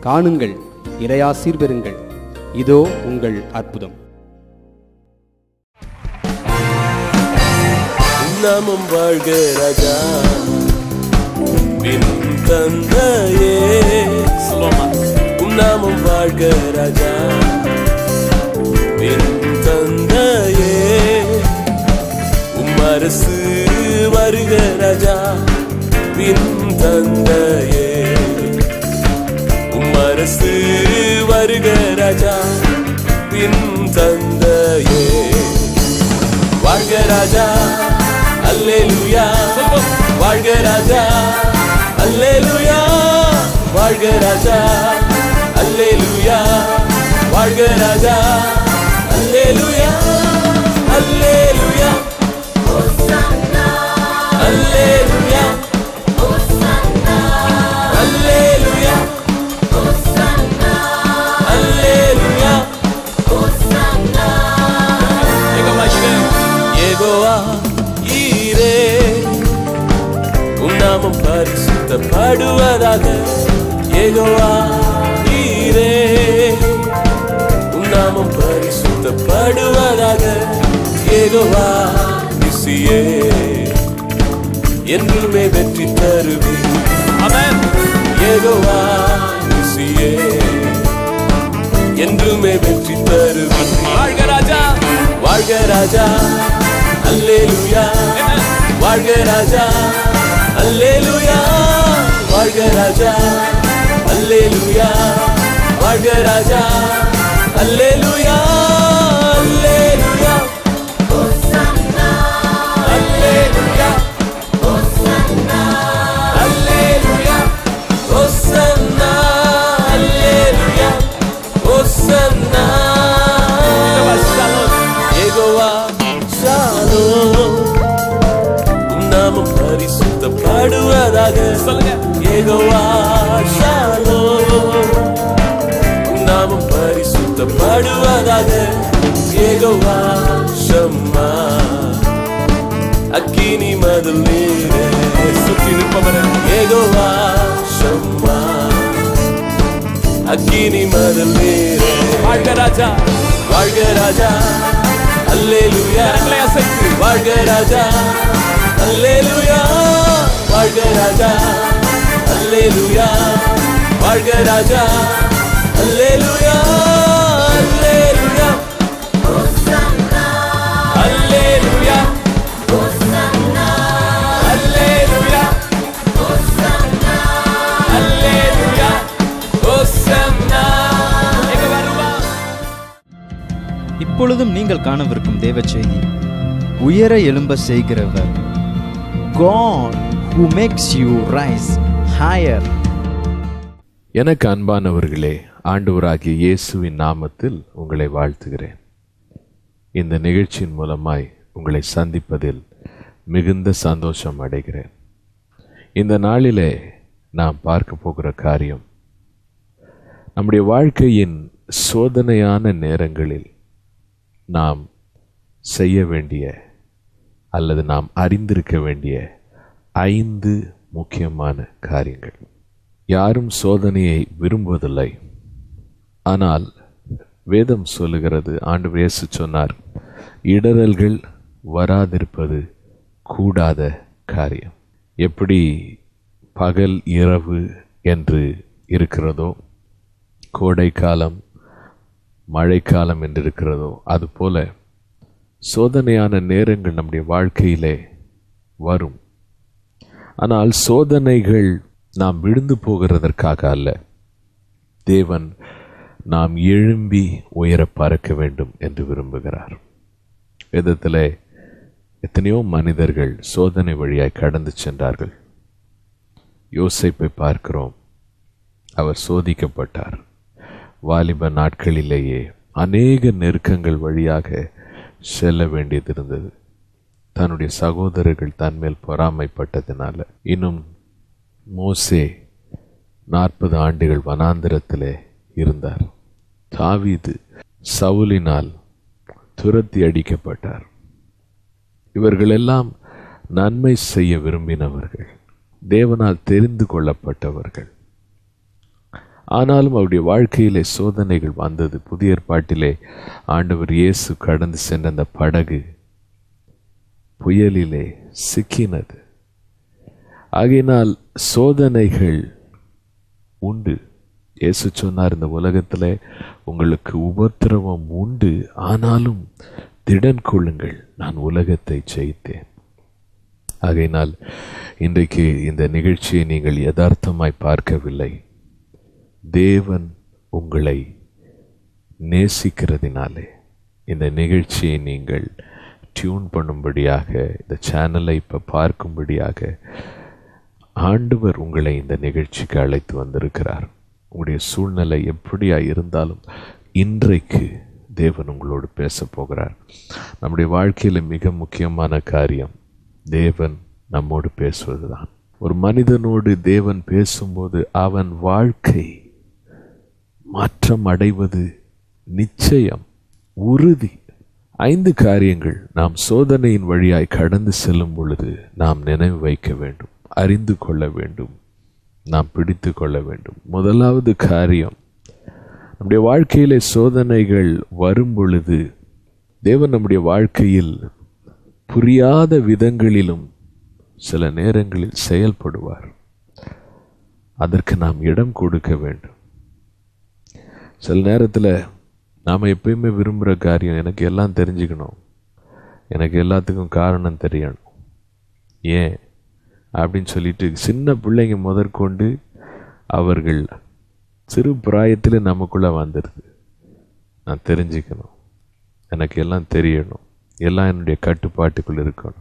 காணுங்கள் இறையாசீர் பெறுங்கள் இதோ உங்கள் அற்புதம் நாமம் வாழ்க ராஜா பின் தந்தையே சொல்லுமா உன்னாமம் வாழ்க ராஜா பின் தந்தையே உம்மரசு வருக ராஜா பின் தந்தையே உம்மரசு வருக ராஜா பின் தந்தையே வாழ்க ராஜா அல்லேலூயா வாழ்க ராஜா அல்லேலூயா வாழ்க ராஜா அல்லேலூயா வாழ்க ராஜா அல்லேலூயா அல்லேலூயா அல்லேலூயா அல்லேலூயா அல்லேலூயா யெகோவா ஈரே உம் நாமம் பரிசுத்தப்படுவதாக யெகோவா ஈரே உம் நாமம் பரிசுத்தப்படுவதாக யெகோவா நிசியே என்றுமே வெற்றி தருவி அவன் யெகோவா நிசியே என்றுமே வெற்றி தருவி வாழ்க ராஜா வாழ்க ராஜா அல்லேலூயா வாழ்க ராஜா அல்லேலூயா வாழ்க ராஜா அல்லேலூயா வாழ்க ராஜா அல்லேலூயா அல்லேலூயா அல்லேலூயா அல்லேலூயா ஹோசன்னா அல்லேலூயா ஹோசன்னா யெகோவா ஷாலோம் உம் நாமம் பரிசுத்தப்படுவதாக சொல்லுங்க யெகோவா ஷாலோம் உம் நாமம் பரிசுத்தப்படுவதாக யெகோவா ஷம்மா அக்கினி மதில் நீரே சுற்றி நிற்பவரே யெகோவா ஷம்மா அக்கினி மதில் நீரே வாழ்க ராஜா வாழ்க ராஜா அல்லேலூயா அசைத்து வாழ்க ராஜா அல்லேலூயா வாழ்க ராஜா அல்லேலூயா வாழ்க ராஜா அல்லேலூயா அல்லேலூயா அல்லேலூயா அல்லேலூயா அல்லேலூயா ஹோசன்னா எங்க வருவா இப்பொழுதும் நீங்கள் காணவிருக்கும் தேவ செய்தி உயர எழும்ப செய்கிறவர் God who makes you rise higher எனக்கு அன்பானவர்களே ஆண்டவராகிய இயேசுவின் நாமத்தில் உங்களை வாழ்த்துகிறேன் இந்த நிகழ்ச்சியின் மூலமாய் உங்களை சந்திப்பதில் மிகுந்த சந்தோஷம் அடைகிறேன் இந்த நாளிலே நாம் பார்க்க போகிற காரியம் நம்முடைய வாழ்க்கையின் சோதனையான நேரங்களில் நாம் செய்ய வேண்டிய அல்லது நாம் அறிந்திருக்க வேண்டிய ஐந்து முக்கியமான காரியங்கள் யாரும் சோதனையை விரும்புவதில்லை ஆனால் வேதம் சொல்லுகிறது ஆண்டு இயேசு சொன்னார் இடரல்கள் வராதிருப்பது கூடாத காரியம் எப்படி பகல் இரவு என்று இருக்கிறதோ கோடைக்காலம் மழைக்காலம் என்று இருக்கிறதோ அதுபோல சோதனையான நேரங்கள் நம்முடைய வாழ்க்கையிலே வரும் ஆனால் சோதனைகள் நாம் விழுந்து போகிறதற்காக அல்ல தேவன் நாம் எழும்பி உயர பறக்க வேண்டும் என்று விரும்புகிறார் வேதத்திலே எத்தனையோ மனிதர்கள் சோதனை வழியாய் கடந்து சென்றார்கள் யோசேப்பை பார்க்கிறோம் அவர் சோதிக்கப்பட்டார் வாலிப நாட்களிலேயே அநேக நெருக்கங்கள் வழியாக செல்ல வேண்டியது இருந்தது தன்னுடைய சகோதரர்கள் தன்மேல் பொறாமைப்பட்டதினால இன்னும் மோசே நாற்பது ஆண்டுகள் வனாந்திரத்திலே இருந்தார் தாவீது சவுலினால் துரத்தி அடிக்கப்பட்டார் இவர்களெல்லாம் நன்மை செய்ய விரும்பினவர்கள் தேவனால் தெரிந்து கொள்ளப்பட்டவர்கள் ஆனாலும் அவருடைய வாழ்க்கையிலே சோதனைகள் வந்தது புதிய ஏற்பாட்டிலே ஆண்டவர் இயேசு கடந்து சென்ற அந்த படகு புயலிலே சிக்கினது ஆகையினால் சோதனைகள் உண்டு இயேசு சொன்னார் இந்த உலகத்தில் உங்களுக்கு உபத்திரவம் உண்டு ஆனாலும் திடன் கொள்ளுங்கள் நான் உலகத்தை ஜெயித்தேன் ஆகையினால் இன்றைக்கு இந்த நிகழ்ச்சியை நீங்கள் யதார்த்தமாய் பார்க்கவில்லை தேவன் உங்களை நேசிக்கிறதினாலே இந்த நிகழ்ச்சியை நீங்கள் டியூன் பண்ணும்படியாக இந்த சேனலை இப்போ பார்க்கும்படியாக ஆண்டவர் உங்களை இந்த நிகழ்ச்சிக்கு அழைத்து வந்திருக்கிறார் உங்களுடைய சூழ்நிலை எப்படியா இருந்தாலும் இன்றைக்கு தேவன் உங்களோடு பேச போகிறார் நம்முடைய வாழ்க்கையில் மிக முக்கியமான காரியம் தேவன் நம்மோடு பேசுவதுதான் ஒரு மனிதனோடு தேவன் பேசும்போது அவன் வாழ்க்கை மாற்றம் அடைவது நிச்சயம் உறுதி ஐந்து காரியங்கள் நாம் சோதனையின் வழியாய் கடந்து செல்லும் பொழுது நாம் நினைவு வைக்க வேண்டும் அறிந்து கொள்ள வேண்டும் நாம் பிடித்து கொள்ள வேண்டும் முதலாவது காரியம் நம்முடைய வாழ்க்கையிலே சோதனைகள் வரும் பொழுது தேவன் நம்முடைய வாழ்க்கையில் புரியாத விதங்களிலும் சில நேரங்களில் செயல்படுவார் அதற்கு நாம் இடம் கொடுக்க வேண்டும் சில நேரத்தில் நாம் எப்பயுமே விரும்புகிற காரியம் எனக்கு எல்லாம் தெரிஞ்சுக்கணும் எனக்கு எல்லாத்துக்கும் காரணம் தெரியணும் ஏன் அப்படின்னு சொல்லிட்டு சின்ன பிள்ளைங்க முதற்கொண்டு அவர்கள் சிறு பிராயத்தில் நமக்குள்ளே வந்துடுது நான் தெரிஞ்சுக்கணும் எனக்கு எல்லாம் தெரியணும் எல்லாம் என்னுடைய கட்டுப்பாட்டுக்குள் இருக்கணும்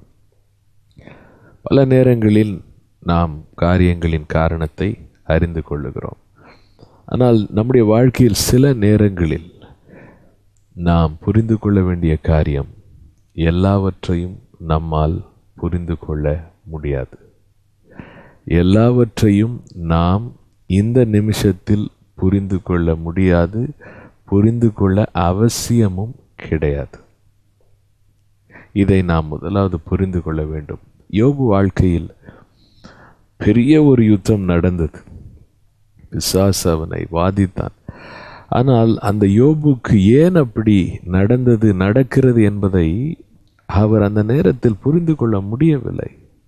பல நேரங்களில் நாம் காரியங்களின் காரணத்தை அறிந்து கொள்ளுகிறோம் ஆனால் நம்முடைய வாழ்க்கையில் சில நேரங்களில் நாம் புரிந்து கொள்ள வேண்டிய காரியம் எல்லாவற்றையும் நம்மால் புரிந்து கொள்ள முடியாது எல்லாவற்றையும் நாம் இந்த நிமிஷத்தில் புரிந்து கொள்ள முடியாது புரிந்து கொள்ள அவசியமும் கிடையாது இதை நாம் முதலாவது புரிந்து கொள்ள வேண்டும் யோபு வாழ்க்கையில் பெரிய ஒரு யுத்தம் நடந்தது பிசாசு அவனை வாதித்தான் ஆனால் அந்த யோபுக்கு ஏன் அப்படி நடந்தது நடக்கிறது என்பதை அவர் அந்த நேரத்தில் புரிந்து கொள்ள முடியவில்லை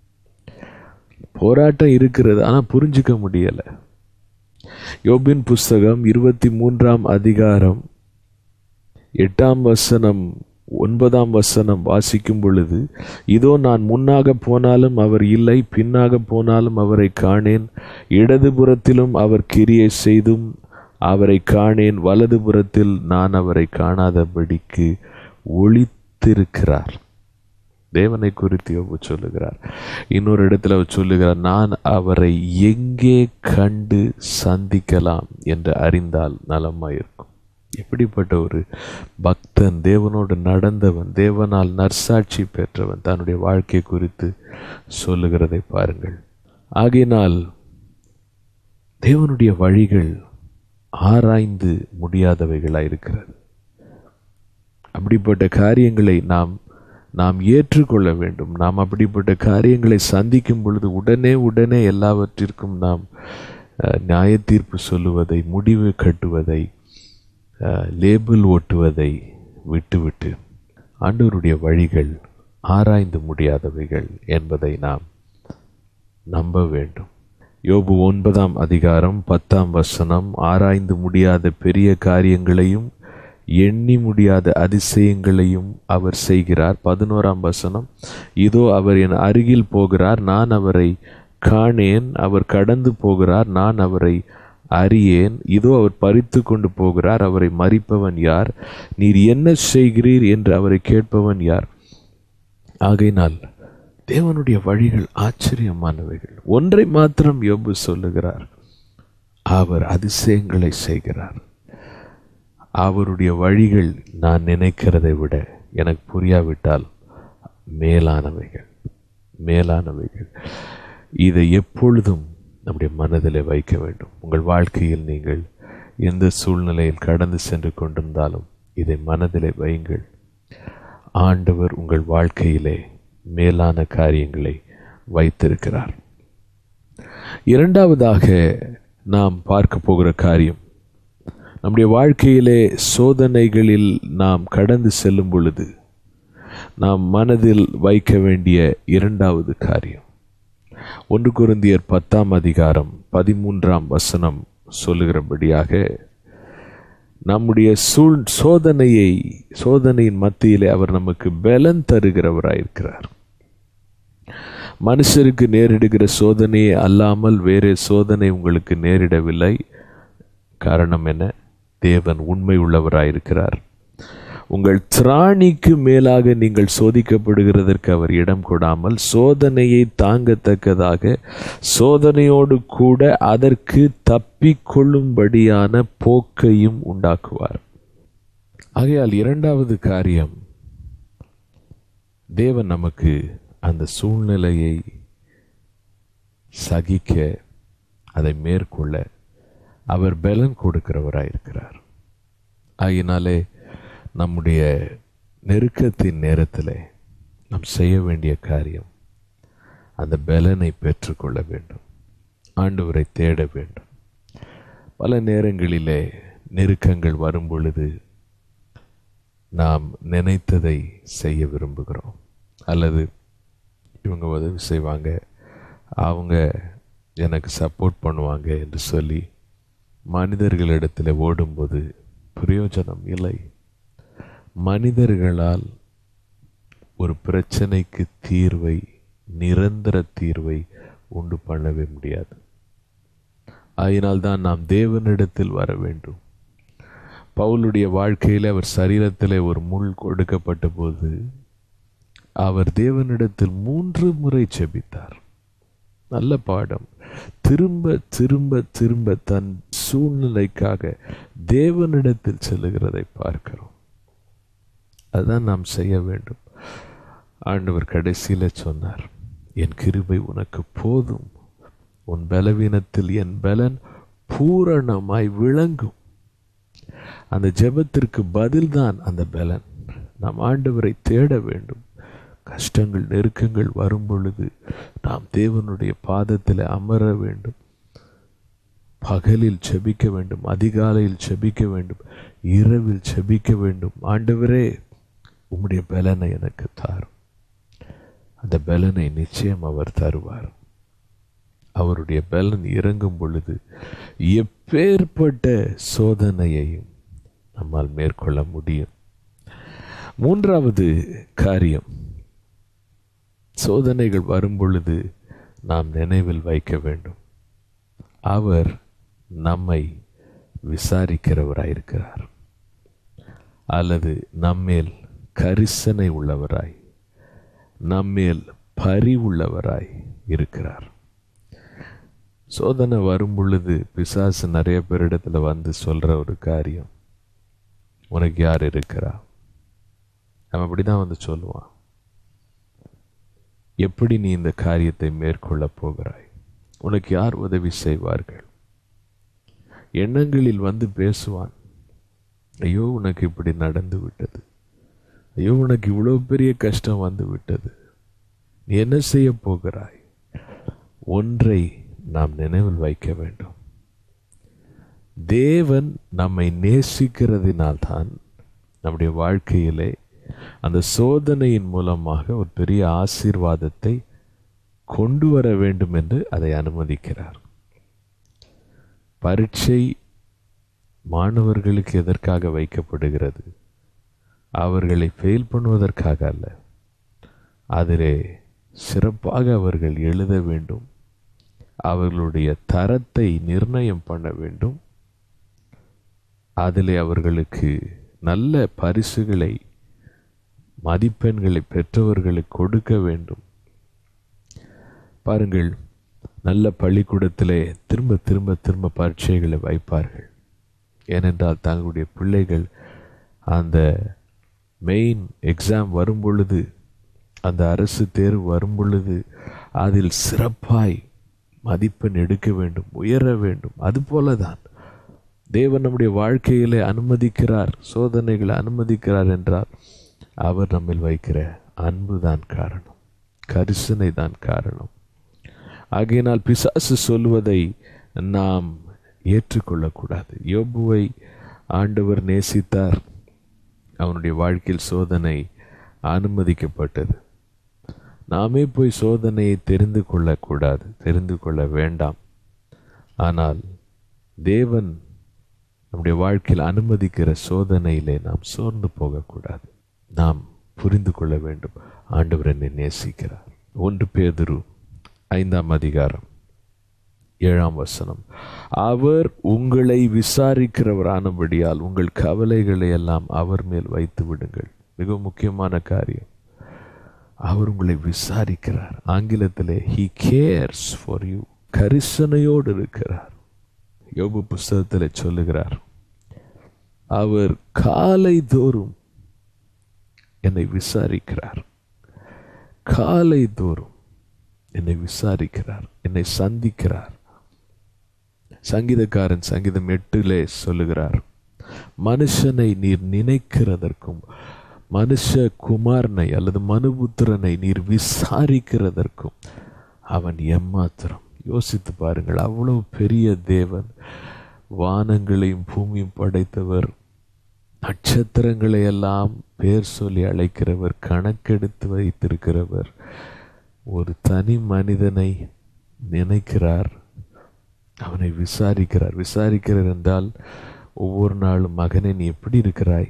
போராட்டம் இருக்கிறது ஆனால் புரிஞ்சுக்க முடியலை யோபின் புஸ்தகம் இருபத்தி மூன்றாம் அதிகாரம் எட்டாம் வசனம் ஒன்பதாம் வசனம் வாசிக்கும் பொழுது இதோ நான் முன்னாக போனாலும் அவர் இல்லை பின்னாக போனாலும் அவரை காணேன் இடதுபுறத்திலும் அவர் கிரியை செய்தும் அவரை காணேன் வலதுபுறத்தில் நான் அவரை காணாதபடிக்கு ஒளித்திருக்கிறார் தேவனை குறித்து யோபு சொல்லுகிறார் இன்னொரு இடத்துல அவர் சொல்லுகிறார் நான் அவரை எங்கே கண்டு சந்திக்கலாம் என்று அறிந்தால் நலமாயிருக்கும் எப்படிப்பட்ட ஒரு பக்தன் தேவனோடு நடந்தவன் தேவனால் நற்சாட்சி பெற்றவன் தன்னுடைய வாழ்க்கை குறித்து சொல்லுகிறதை பாருங்கள் ஆகையினால் தேவனுடைய வழிகள் ஆராய்ந்து முடியாதவைகளாக இருக்கிறது அப்படிப்பட்ட காரியங்களை நாம் நாம் ஏற்றுக்கொள்ள வேண்டும் நாம் அப்படிப்பட்ட காரியங்களை சந்திக்கும் பொழுது உடனே உடனே எல்லாவற்றிற்கும் நாம் அஹ், நியாய தீர்ப்பு சொல்லுவதை முடிவு கட்டுவதை அஹ், லேபிள் ஓட்டுவதை விட்டுவிட்டு ஆண்டவருடைய வழிகள் ஆராய்ந்து முடியாதவைகள் என்பதை நாம் நம்ப வேண்டும் யோபு ஒன்பதாம் அதிகாரம் பத்தாம் வசனம் ஆராய்ந்து முடியாத பெரிய காரியங்களையும் எண்ணி முடியாத அதிசயங்களையும் அவர் செய்கிறார் பதினோராம் வசனம் இதோ அவர் என் அருகில் போகிறார் நான் அவரை காணேன் அவர் கடந்து போகிறார் நான் அவரை அறியேன் இதோ அவர் பறித்து கொண்டு போகிறார் அவரை மறிப்பவன் யார் நீர் என்ன செய்கிறீர் என்று அவரை கேட்பவன் யார் ஆகையினால் தேவனுடைய வழிகள் ஆச்சரியமானவைகள் ஒன்றை மாத்திரம் யோபு சொல்லுகிறார் அவர் அதிசயங்களை செய்கிறார் அவருடைய வழிகள் நான் நினைக்கிறதை விட எனக்கு புரியாவிட்டால் மேலானவைகள் மேலானவைகள் இதை எப்பொழுதும் நம்முடைய மனதிலே வைக்க வேண்டும் உங்கள் வாழ்க்கையில் நீங்கள் எந்த சூழ்நிலையில் கடந்து சென்று கொண்டிருந்தாலும் இதை மனதிலே வையுங்கள் ஆண்டவர் உங்கள் வாழ்க்கையிலே மேலான காரியங்களை வைத்திருக்கிறார் இரண்டாவதாக நாம் பார்க்க போகிற காரியம் நம்முடைய வாழ்க்கையிலே சோதனைகளில் நாம் கடந்து செல்லும் பொழுது நாம் மனதில் வைக்க வேண்டிய இரண்டாவது காரியம் ஒன்று குருந்தியர் பத்தாம் அதிகாரம் பதிமூன்றாம் வசனம் சொல்லுகிறபடியாக நம்முடைய சூழ் சோதனையை சோதனையின் மத்தியிலே அவர் நமக்கு பலன் தருகிறவராயிருக்கிறார் மனுஷருக்கு நேரிடுகிற சோதனையே அல்லாமல் வேறே சோதனை உங்களுக்கு நேரிடவில்லை காரணம் என்ன தேவன் உண்மை உள்ளவராயிருக்கிறார் உங்கள் திராணிக்கு மேலாக நீங்கள் சோதிக்கப்படுகிறதற்கு அவர் இடம் கொடாமல் சோதனையை தாங்கத்தக்கதாக சோதனையோடு கூட அதற்கு தப்பிக்கொள்ளும்படியான போக்கையும் உண்டாக்குவார் ஆகையால் இரண்டாவது காரியம் தேவன் நமக்கு அந்த சூழ்நிலையை சகிக்க அதை மேற்கொள்ள அவர் பலன் கொடுக்கிறவராயிருக்கிறார் ஆகினாலே நம்முடைய நெருக்கத்தின் நேரத்தில் நாம் செய்ய வேண்டிய காரியம் அந்த பலனை பெற்றுக்கொள்ள வேண்டும் ஆண்டவரை தேட வேண்டும் பல நேரங்களிலே நெருக்கங்கள் வரும் பொழுது நாம் நினைத்ததை செய்ய விரும்புகிறோம் அல்லது இவங்க உதவி செய்வாங்க அவங்க எனக்கு சப்போர்ட் பண்ணுவாங்க என்று சொல்லி மனிதர்களிடத்தில் ஓடும்போது பிரயோஜனம் இல்லை மனிதர்களால் ஒரு பிரச்சனைக்கு தீர்வை நிரந்தர தீர்வை உண்டு பண்ணவே முடியாது ஆயினால்தான் நாம் தேவனிடத்தில் வர வேண்டும் பவுலுடைய வாழ்க்கையில் அவர் சரீரத்தில் ஒரு முள் கொடுக்கப்பட்ட போது அவர் தேவனிடத்தில் மூன்று முறை செபித்தார் நல்ல பாடம் திரும்ப திரும்ப திரும்ப தன் சூழ்நிலைக்காக தேவனிடத்தில் செல்லுகிறதை பார்க்கிறோம் அதுதான் நாம் செய்ய வேண்டும் ஆண்டவர் கடைசியில் சொன்னார் என் கிருபை உனக்கு போதும் உன் பலவீனத்தில் என் பலன் பூரணமாய் விளங்கும் அந்த ஜெபத்திற்கு பதில்தான் அந்த பலன் நாம் ஆண்டவரை தேட வேண்டும் கஷ்டங்கள் நெருக்கங்கள் வரும் பொழுது நாம் தேவனுடைய பாதத்தில் அமர வேண்டும் பகலில் செபிக்க வேண்டும் அதிகாலையில் செபிக்க வேண்டும் இரவில் செபிக்க வேண்டும் ஆண்டவரே உம்முடைய பலனை எனக்கு தாரும் அந்த பலனை நிச்சயம் அவர் தருவார் அவருடைய பலன் இறங்கும் பொழுது எப்பேற்பட்ட சோதனையையும் நம்மால் மேற்கொள்ள முடியும் மூன்றாவது காரியம் சோதனைகள் வரும் பொழுது நாம் நினைவில் வைக்க வேண்டும் அவர் நம்மை விசாரிக்கிறவராயிருக்கிறார் அல்லது நம்மேல் கரிசனை உள்ளவராய் நம்மேல் பரிவுள்ளவராய் இருக்கிறார் சோதனை வரும் பொழுது பிசாசு நிறைய பேரிடத்துல வந்து சொல்ற ஒரு காரியம் உனக்கு யார் இருக்கிறா அவன் அப்படிதான் வந்து சொல்லுவான் எப்படி நீ இந்த காரியத்தை மேற்கொள்ளப் போகிறாய் உனக்கு யார் உதவி செய்வார்கள் எண்ணங்களில் வந்து பேசுவான் ஐயோ உனக்கு இப்படி நடந்து விட்டது ஐயோ உனக்கு இவ்வளோ பெரிய கஷ்டம் வந்து விட்டது நீ என்ன செய்ய போகிறாய் ஒன்றை நாம் நினைவில் வைக்க வேண்டும் தேவன் நம்மை நேசிக்கிறதினால்தான் நம்முடைய வாழ்க்கையிலே அந்த சோதனையின் மூலமாக ஒரு பெரிய ஆசீர்வாதத்தை கொண்டு வர வேண்டும் என்று அதை அனுமதிக்கிறார் பரீட்சை மாணவர்களுக்கு எதற்காக வைக்கப்படுகிறது அவர்களை ஃபெயில் பண்ணுவதற்காக அல்ல அதிலே சிறப்பாக அவர்கள் எழுத வேண்டும் அவர்களுடைய தரத்தை நிர்ணயம் பண்ண வேண்டும் அதிலே அவர்களுக்கு நல்ல பரிசுகளை மதிப்பெண்களை பெற்றவர்களுக்கு கொடுக்க வேண்டும் பாருங்கள் நல்ல பள்ளிக்கூடத்திலே திரும்ப திரும்ப திரும்ப பரீட்சைகளை வைப்பார்கள் ஏனென்றால் தங்களுடைய பிள்ளைகள் அந்த மெயின் எக்ஸாம் வரும் பொழுது அந்த அரசு தேர்வு வரும் பொழுது அதில் சிறப்பாய் மதிப்பெண் எடுக்க வேண்டும் உயர வேண்டும் அதுபோல தான் தேவன் நம்முடைய வாழ்க்கையிலே அனுமதிக்கிறார் சோதனைகளை அனுமதிக்கிறார் என்றால் அவர் நம்மில் வைக்கிற அன்பு தான் காரணம் கரிசனை தான் காரணம் ஆகையினால் பிசாசு சொல்வதை நாம் ஏற்றுக்கொள்ளக்கூடாது யோபுவை ஆண்டவர் நேசித்தார் அவனுடைய வாழ்க்கையில் சோதனை அனுமதிக்கப்பட்டது நாமே போய் சோதனையை தெரிந்து கொள்ளக்கூடாது தெரிந்து கொள்ள வேண்டாம் ஆனால் தேவன் நம்முடைய வாழ்க்கையில் அனுமதிக்கிற சோதனையிலே நாம் சோர்ந்து போகக்கூடாது நாம் புரிந்து கொள்ள வேண்டும் ஆண்டவர் என்னை நேசிக்கிறார் ஒன்று பேதுரு ஐந்தாம் அதிகாரம் ஏழாம் வசனம் அவர் உங்களை விசாரிக்கிறவரானபடியால் உங்கள் கவலைகளை எல்லாம் அவர் மேல் வைத்து விடுங்கள் மிக முக்கியமான காரியம் அவர் உங்களை விசாரிக்கிறார் ஆங்கிலத்திலே ஹி கேர்ஸ் ஃபார் யூ கரிசனையோடு இருக்கிறார் யோபு புஸ்தகத்தில் சொல்லுகிறார் அவர் காலை தோறும் என்னை விசாரிக்கிறார் காலை தோறும் என்னை விசாரிக்கிறார் என்னை சந்திக்கிறார் சங்கீதக்காரன் சங்கீதம் எட்டிலே சொல்லுகிறார் மனுஷனை நீர் நினைக்கிறதற்கும் மனுஷ குமாரனை அல்லது மனுபுத்திரனை நீர் விசாரிக்கிறதற்கும் அவன் எம்மாத்திரம் யோசித்து பாருங்கள் அவ்வளவு பெரிய தேவன் வானங்களையும் பூமியும் படைத்தவர் நட்சத்திரங்களை எல்லாம் பேர் சொல்லி அழைக்கிறவர் கணக்கெடுத்து வைத்திருக்கிறவர் ஒரு தனி மனிதனை நினைக்கிறார் அவனை விசாரிக்கிறார் விசாரிக்கிறார் என்றால் ஒவ்வொரு நாளும் மகனே நீ எப்படி இருக்கிறாய்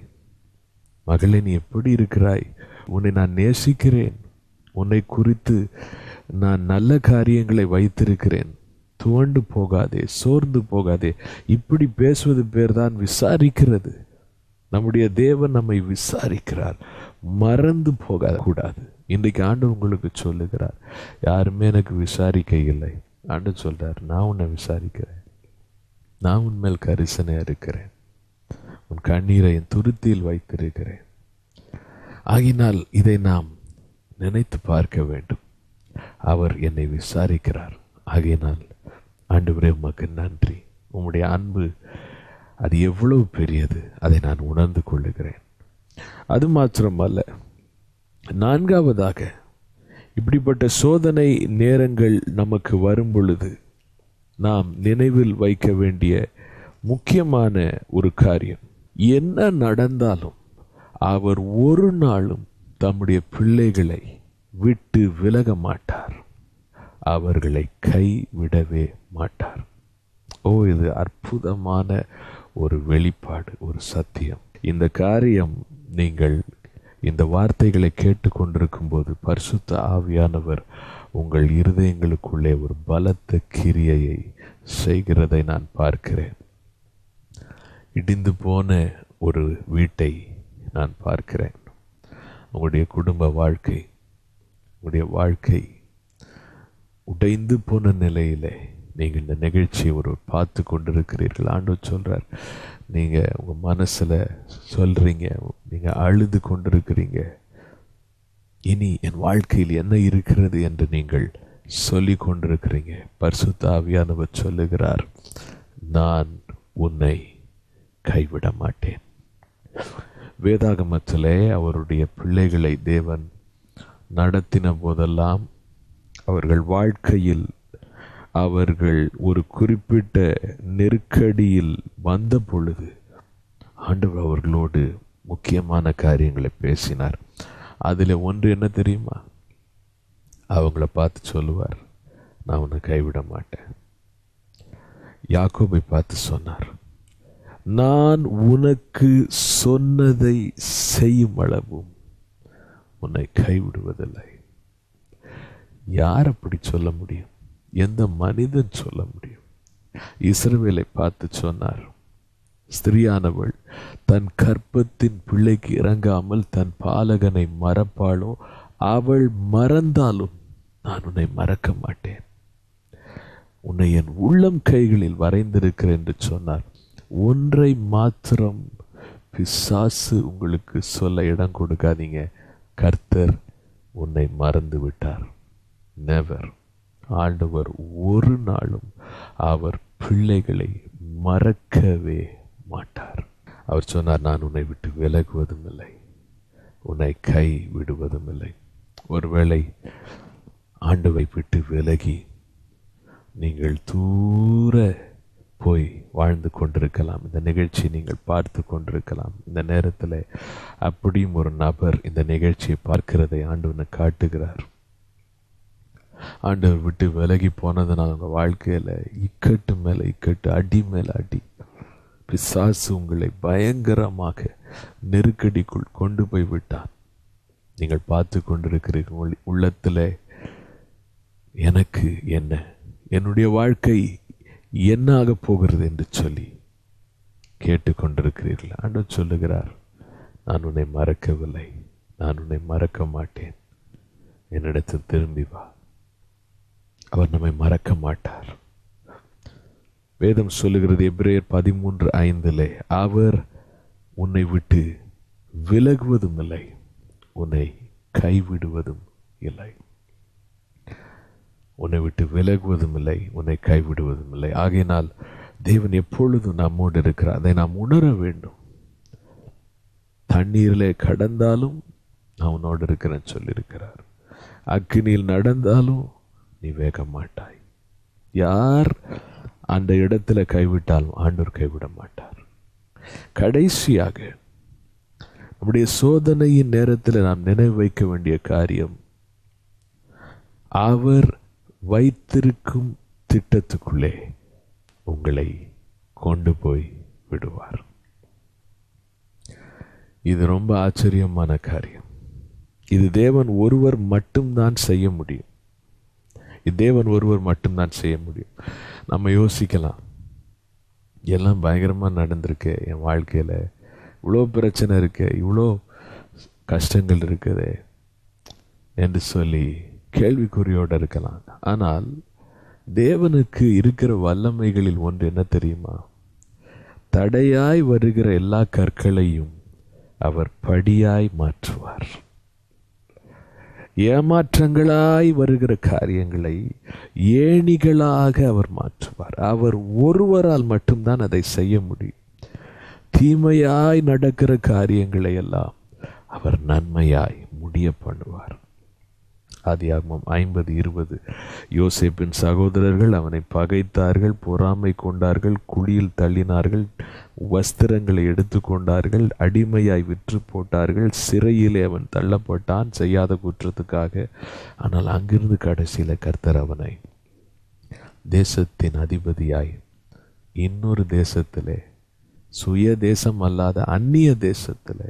மகளே நீ எப்படி இருக்கிறாய் உன்னை நான் நேசிக்கிறேன் உன்னை குறித்து நான் நல்ல காரியங்களை வைத்திருக்கிறேன் துவண்டு போகாதே சோர்ந்து போகாதே இப்படி பேசுவது பேர் தான் விசாரிக்கிறது நம்முடைய தேவன் நம்மை விசாரிக்கிறார் மறந்து போக கூடாது இன்றைக்கு ஆண்டு உங்களுக்கு சொல்லுகிறார் யாருமே எனக்கு விசாரிக்க இல்லை ஆண்டு சொல்றார் நான் உன்னை விசாரிக்கிறேன் நான் உன்மேல் கரிசனையா இருக்கிறேன் உன் கண்ணீரை என் துருத்தியில் வைத்திருக்கிறேன் ஆகினால் இதை நாம் நினைத்து பார்க்க வேண்டும் அவர் என்னை விசாரிக்கிறார் ஆகையினால் ஆண்டவரே உமக்கு நன்றி உம்முடைய அன்பு அது எவ்வளவு பெரியது அதை நான் உணர்ந்து கொள்ளுகிறேன் அது மாத்திரமல்ல நான்காவதாக இப்படிப்பட்ட சோதனை நேரங்கள் நமக்கு வரும் பொழுது நாம் நினைவில் வைக்க வேண்டிய முக்கியமான ஒரு காரியம் என்ன நடந்தாலும் அவர் ஒரு நாளும் தம்முடைய பிள்ளைகளை விட்டு விலக மாட்டார் அவர்களை கைவிடவே மாட்டார் ஓ இது அற்புதமான ஒரு வெளிப்பாடு ஒரு சத்தியம் இந்த காரியம் நீங்கள் இந்த வார்த்தைகளை கேட்டுக்கொண்டிருக்கும் போது பரிசுத்த ஆவியானவர் உங்கள் இருதயங்களுக்குள்ளே ஒரு பலத்த கிரியையை செய்கிறதை நான் பார்க்கிறேன் இடிந்து போன ஒரு வீட்டை நான் பார்க்கிறேன் உங்களுடைய குடும்ப வாழ்க்கை உங்களுடைய வாழ்க்கை உடைந்து போன நிலையிலே நீங்கள் இந்த நிகழ்ச்சியை ஒரு பார்த்து கொண்டிருக்கிறீர்கள் ஆண்டவர் சொல்றார் நீங்க உங்க மனசுல சொல்றீங்க நீங்க அழுது கொண்டிருக்கிறீங்க இனி என் வாழ்க்கையில் என்ன இருக்கிறது என்று நீங்கள் சொல்லிக் கொண்டிருக்கிறீங்க பரிசுத்த ஆவியானவர் சொல்லுகிறார் நான் உன்னை கைவிட மாட்டேன் வேதாகமத்திலே அவருடைய பிள்ளைகளை தேவன் நடத்தின போதெல்லாம் அவர்கள் வாழ்க்கையில் அவர்கள் ஒரு குறிப்பிட்ட நெருக்கடியில் வந்த பொழுது ஆண்டவர் அவர்களோடு முக்கியமான காரியங்களை பேசினார் அதில் ஒன்று என்ன தெரியுமா அவங்கள பார்த்து சொல்லுவார் நான் உன்னை கைவிட மாட்டேன் யாக்கோபை பார்த்து சொன்னார் நான் உனக்கு சொன்னதை செய்யும் அளவும் உன்னை கைவிடுவதில்லை யார் அப்படி சொல்ல முடியும் எந்த மனிதன் சொல்ல முடியும் இஸ்ரவேலை பார்த்து சொன்னார் ஸ்திரியானவள் தன் கற்பத்தின் பிள்ளைக்கு இறங்காமல் தன் பாலகனை மறப்பாளோ அவள் மறந்தாலும் நான் உன்னை மறக்க மாட்டேன் உன்னை என் உள்ளம் கைகளில் வரைந்திருக்கிறேன் என்று சொன்னார் ஒன்றை மாத்திரம் பிசாசு உங்களுக்கு சொல்ல இடம் கொடுக்காதீங்க கர்த்தர் உன்னை மறந்து விட்டார் நெவர் ஆண்டவர் ஒரு நாளும் அவர் பிள்ளைகளை மறக்கவே மாட்டார் அவர் சொன்னார் நான் உன்னை விட்டு விலகுவதும் இல்லை உன்னை கை விடுவதும் இல்லை ஒருவேளை ஆண்டவை விட்டு விலகி நீங்கள் தூர போய் வாழ்ந்து கொண்டிருக்கலாம் இந்த நிகழ்ச்சி நீங்கள் பார்த்து கொண்டிருக்கலாம் இந்த நேரத்தில் அப்படியும் ஒரு நபர் இந்த நிகழ்ச்சியை பார்க்கிறதை ஆண்டவனை காட்டுகிறார் ஆண்டவர் விட்டு விலகி போனதுனால உங்க வாழ்க்கையில இக்கட்டு மேல இக்கட்டு அடி மேல அடி பிசாசு உங்களை பயங்கரமாக நெருக்கடிக்குள் கொண்டு போய் விட்டான் நீங்கள் பார்த்து கொண்டிருக்கிறீர்கள் உள்- உள்ளத்திலே எனக்கு என்ன என்னுடைய வாழ்க்கை என்ன ஆகப் போகிறது என்று சொல்லி கேட்டுக்கொண்டிருக்கிறீர்கள் ஆண்டவர் சொல்லுகிறார் நான் உன்னை மறக்கவில்லை நான் உன்னை மறக்க மாட்டேன் என்னிடத்தில் திரும்பி வா அவர் நம்மை மறக்க மாட்டார் வேதம் சொல்லுகிறது எபிரேயர் பதிமூன்று ஐந்திலே அவர் உன்னை விட்டு விலகுவதும் இல்லை உன்னை கைவிடுவதும் இல்லை உன்னை விட்டு விலகுவதும் இல்லை உன்னை கைவிடுவதும் இல்லை ஆகையினால் தேவன் எப்பொழுதும் நம்மோடு இருக்கிறார் அதை நாம் உணர வேண்டும் தண்ணீரிலே கடந்தாலும் நான் உன்னோடு இருக்கிறேன்னு சொல்லியிருக்கிறார் அக்கினியில் நடந்தாலும் நீ வேக மாட்டாய் யார் அந்த இடத்துல கைவிட்டாலும் ஆண்டவர் கைவிட மாட்டார் கடைசியாக நம்முடைய சோதனையின் நேரத்தில் நாம் நினைவு வைக்க வேண்டிய காரியம் அவர் வைத்திருக்கும் திட்டத்துக்குள்ளே உங்களை கொண்டு போய் விடுவார் இது ரொம்ப ஆச்சரியமான காரியம் இது தேவன் ஒருவர் மட்டும்தான் செய்ய முடியும் இது தேவன் ஒருவர் மட்டும்தான் செய்ய முடியும் நம்ம யோசிக்கலாம் எல்லாம் பயங்கரமாக நடந்திருக்கு என் வாழ்க்கையில் இவ்வளோ பிரச்சனை இருக்கு இவ்வளோ கஷ்டங்கள் இருக்குது என்று சொல்லி கேள்விக்குறியோடு இருக்கலாம் ஆனால் தேவனுக்கு இருக்கிற வல்லமைகளில் ஒன்று என்ன தெரியுமா தடையாய் வருகிற எல்லா கற்களையும் அவர் படியாய் மாற்றுவார் ஏமாற்றங்களாய் வருகிற காரியங்களை ஏணிகளாக அவர் மாற்றுவார் அவர் ஒருவரால் மட்டும்தான் அதை செய்ய முடியும் தீமையாய் நடக்கிற காரியங்களை எல்லாம் அவர் நன்மையாய் முடிய பண்ணுவார் ஆதியாகமம் ஐம்பது இருபது யோசேப்பின் சகோதரர்கள் அவனை பகைத்தார்கள் பொறாமை கொண்டார்கள் குழியில் தள்ளினார்கள் வஸ்திரங்களை எடுத்துக்கொண்டார்கள் அடிமையாய் விற்று போட்டார்கள் சிறையிலே அவன் தள்ளப்பட்டான் செய்யாத குற்றத்துக்காக ஆனால் அங்கிருந்து கடைசியில் கர்த்தர் அவனை தேசத்தின் அதிபதியாய் இன்னொரு தேசத்திலே சுய தேசம் அல்லாத அந்நிய தேசத்திலே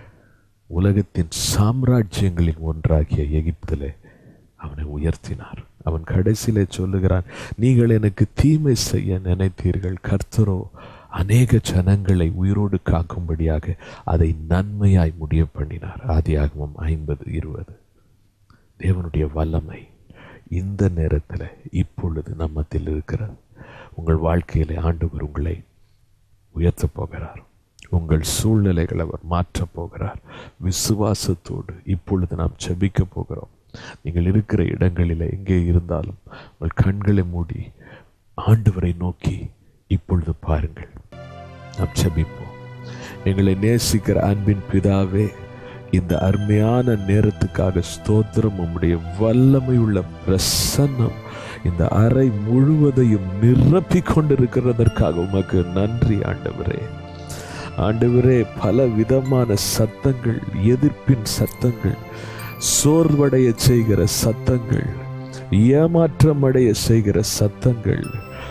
உலகத்தின் சாம்ராஜ்யங்களின் ஒன்றாகிய எகிப்திலே அவனை உயர்த்தினார் அவன் கடைசியிலே சொல்லுகிறான் நீங்கள் எனக்கு தீமை செய்ய நினைத்தீர்கள் கர்த்தரோ அநேக ஜனங்களை உயிரோடு காக்கும்படியாக அதை நன்மையாய் முடிய பண்ணினார் ஆதியாகமம் ஐம்பது இருபது தேவனுடைய வல்லமை இந்த நேரத்தில் இப்பொழுது நம்மத்தில் இருக்கிறது உங்கள் வாழ்க்கையிலே ஆண்டவர் உங்களை உயர்த்தப் போகிறார் உங்கள் சூழ்நிலைகளை அவர் மாற்றப் போகிறார் விசுவாசத்தோடு இப்பொழுது நாம் ஜெபிக்க போகிறோம் நீங்கள் இருக்கிற இடங்களில் எங்கே இருந்தாலும் உங்கள் கண்களை மூடி ஆண்டவரை நோக்கி இப்பொழுது பாருங்கள் நாம் ஜெபிப்போம் எங்களை நேசிக்கிற அன்பின் பிதாவே இந்த அருமையான நேரத்துக்காக ஸ்தோத்திரம் உம்முடைய வல்லமை உள்ள பிரசன்னம் இந்த அறை முழுவதையும் நிரப்பிக் கொண்டிருக்கிறதற்காக உமக்கு நன்றி ஆண்டவரே ஆண்டவரே பல விதமான சத்தங்கள் எதிர்ப்பின் சத்தங்கள் சோர்வடைய செய்கிற சத்தங்கள் ஏமாற்றமடைய செய்கிற சத்தங்கள்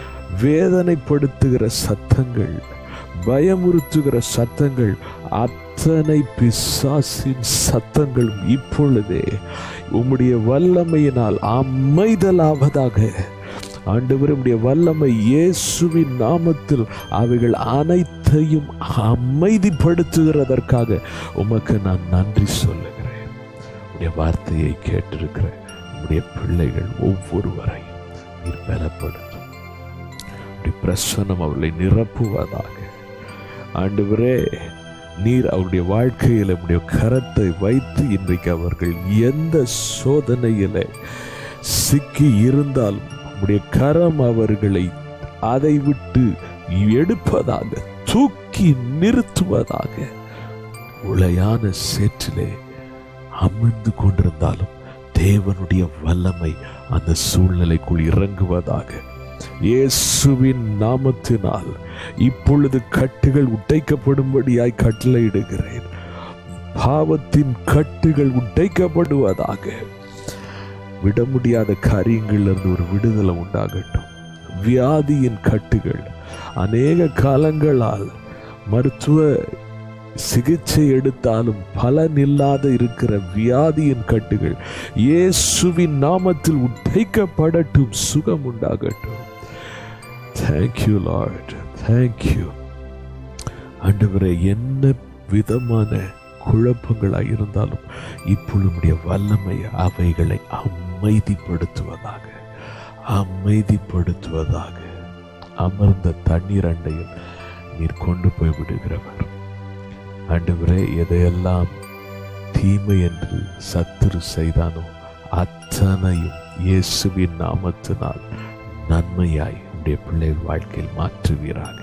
வேதனைப்படுத்துகிற சத்தங்கள் பயமுறுத்துகிற சத்தங்கள் அத்தனை பிசாசின் சத்தங்களும் இப்பொழுதே உம்முடைய வல்லமையினால் அமைதலாவதாக ஆண்டவர் உம்முடைய வல்லமை இயேசுவின் நாமத்தில் அவைகள் அனைத்தையும் அமைதிப்படுத்துகிறதற்காக உமக்கு நான் நன்றி சொல்லுகிறேன் உடைய வார்த்தையை கேட்டிருக்கிற உம்முடைய பிள்ளைகள் ஒவ்வொருவரையும் நீர் பலப்படுத்தும் உடைய பிரசன்னம் அவர்களை நிரப்புவதாக ஆண்டவரே நீர் அவருடைய வாழ்க்கையில் உடைய கரத்தை வைத்து இன்றைக்கு அவர்கள் எந்த சோதனையில சிக்கி இருந்தாலும் உடைய கரம் அவர்களை அதை விட்டு எடுப்பதாக தூக்கி நிறுத்துவதாக உளையான சேற்றிலே அமிழ்ந்து கொண்டிருந்தாலும் தேவனுடைய வல்லமை அந்த சூழ்நிலைக்குள் இறங்குவதாக இயேசுவின் நாமத்தினால் இப்பொழுது கட்டுகள் உடைக்கப்படும்படியாய் கட்டளையிடுகிறேன் பாவத்தின் கட்டுகள் உடைக்கப்படுவதாக விட முடியாத காரியங்களிலிருந்து ஒரு விடுதலை உண்டாகட்டும் வியாதியின் கட்டுகள் அநேக காலங்களால் மருத்துவ சிகிச்சை எடுத்தாலும் பலனில்லாத இருக்கிற வியாதியின் கட்டுகள் இயேசுவின் நாமத்தில் உடைக்கப்படட்டும் சுகம் உண்டாகட்டும் தேங்க்யூ லார்ட் தேங்க்யூ ஆண்டவரே என்ன விதமான குழப்பங்களாய் இருந்தாலும் இப்பொழுதுடைய வல்லமை அவைகளை அமைதிப்படுத்துவதாக அமைதிப்படுத்துவதாக அமர்ந்த தண்ணீர் அண்டையில் நீர் கொண்டு போய் விடுகிறவர் ஆண்டவரே எதையெல்லாம் தீமை என்று சத்துரு செய்தானோ அத்தனையும் இயேசுவின் நாமத்தினால் நன்மையாய் உடைய பிள்ளைகள் வாழ்க்கையில் மாற்றுவீராக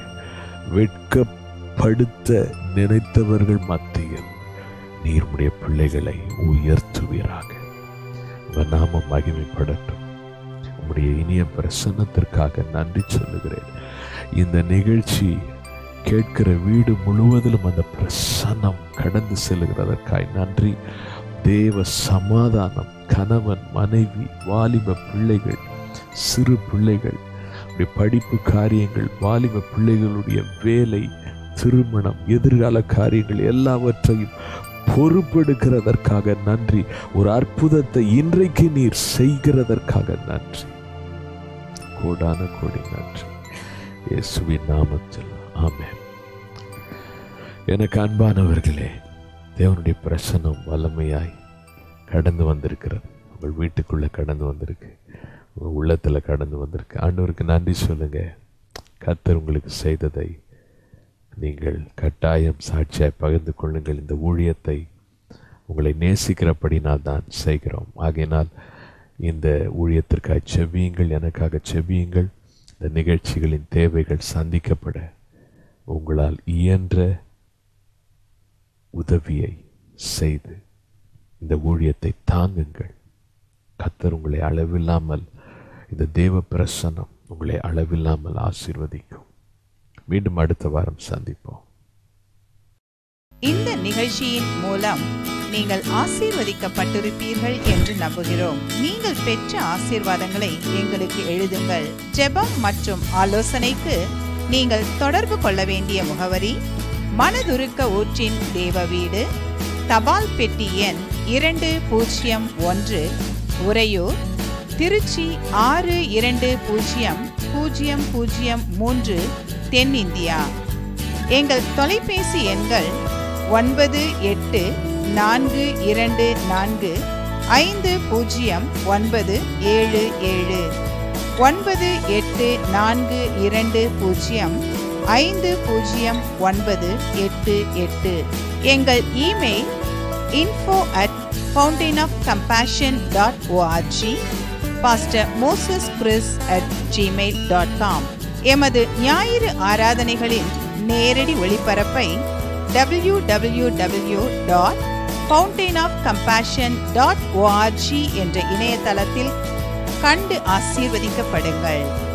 வெட்கப்படுத்த நினைத்தவர்கள் மத்தியில் நீர் உடைய பிள்ளைகளை உயர்த்துவீராக உங்கள் நாமம் மகிமைப்படட்டும் உம்முடைய இனிய பிரசன்னத்திற்காக நன்றி சொல்லுகிறேன் இந்த நிகழ்ச்சி கேட்கிற வீடு முழுவதிலும் அந்த பிரசன்னம் கடந்து செல்கிறதற்காய் நன்றி தேவ சமாதானம் கணவன் மனைவி வாலிப பிள்ளைகள் சிறு பிள்ளைகள் உடைய படிப்பு காரியங்கள் வாலிப பிள்ளைகளுடைய வேலை திருமணம் எதிர்கால காரியங்கள் எல்லாவற்றையும் பொறுப்பெடுக்கிறதற்காக நன்றி ஒரு அற்புதத்தை இன்றைக்கு நீர் செய்கிறதற்காக நன்றி கோடான கோடி நன்றி இயேசுவின் நாமத்தில் ஆமென் எனக்கு அன்பானவர்களே தேவனுடைய பிரசனம் வல்லமையாய் கடந்து வந்திருக்கிறது உங்கள் வீட்டுக்குள்ள கடந்து வந்திருக்கு உங்கள் உள்ளத்தில் கடந்து வந்திருக்கு ஆண்டவருக்கு நன்றி சொல்லுங்க கர்த்தர் உங்களுக்கு செய்ததை நீங்கள் கட்டாயம் சாட்சியாய் பகிர்ந்து கொள்ளுங்கள் இந்த ஊழியத்தை உங்களை நேசிக்கிறபடினால் தான் செய்கிறோம் ஆகையினால் இந்த ஊழியத்திற்காக செவியுங்கள் எனக்காக செவியுங்கள் இந்த நிகழ்ச்சிகளின் தேவைகள் சந்திக்கப்பட உங்களால் இயன்ற உதவியை செய்து இந்த ஊழியத்தை தாங்குங்கள் கத்தர் உங்களை அளவில்லாமல் இந்த தேவ பிரசன்னம் உங்களை அளவில்லாமல் ஆசீர்வதிக்கும் மீண்டும் அடுத்த வாரம் சந்திப்போம் இந்த நிகழ்ச்சியின் மூலம் நீங்கள் ஆசீர்வதிக்கப்பட்டிருப்பீர்கள் என்று நம்புகிறோம் நீங்கள் பெற்ற ஆசீர்வாதங்களை எங்களுக்கு எழுதுங்கள் ஜெபம் மற்றும் ஆலோசனைக்கு நீங்கள் தொடர்பு கொள்ள வேண்டிய முகவரி மனதுருக்க ஊற்றின் தேவ வீடு தபால் பெட்டி எண் இரண்டு பூஜ்ஜியம் ஒன்று உறையூர் திருச்சி ஆறு இரண்டு பூஜ்ஜியம் பூஜ்ஜியம் பூஜ்ஜியம் மூன்று தென்னிந்தியா எங்கள் தொலைபேசி எண்கள் ஒன்பது எட்டு நான்கு இரண்டு நான்கு ஐந்து பூஜ்ஜியம் ஒன்பது ஏழு ஏழு ஒன்பது எட்டு நான்கு இரண்டு பூஜ்ஜியம் ஐந்து பூஜ்ஜியம் ஒன்பது எட்டு எட்டு எங்கள் email info at fountain of compassion dot org pastor Moses Chris at Gmail dot com எமது ஞாயிறு ஆராதனைகளின் நேரடி ஒளிபரப்பை W W W dot fountain of compassion dot org என்ற இணையதளத்தில் கண்டு ஆசீர்வதிக்கப்படுங்கள்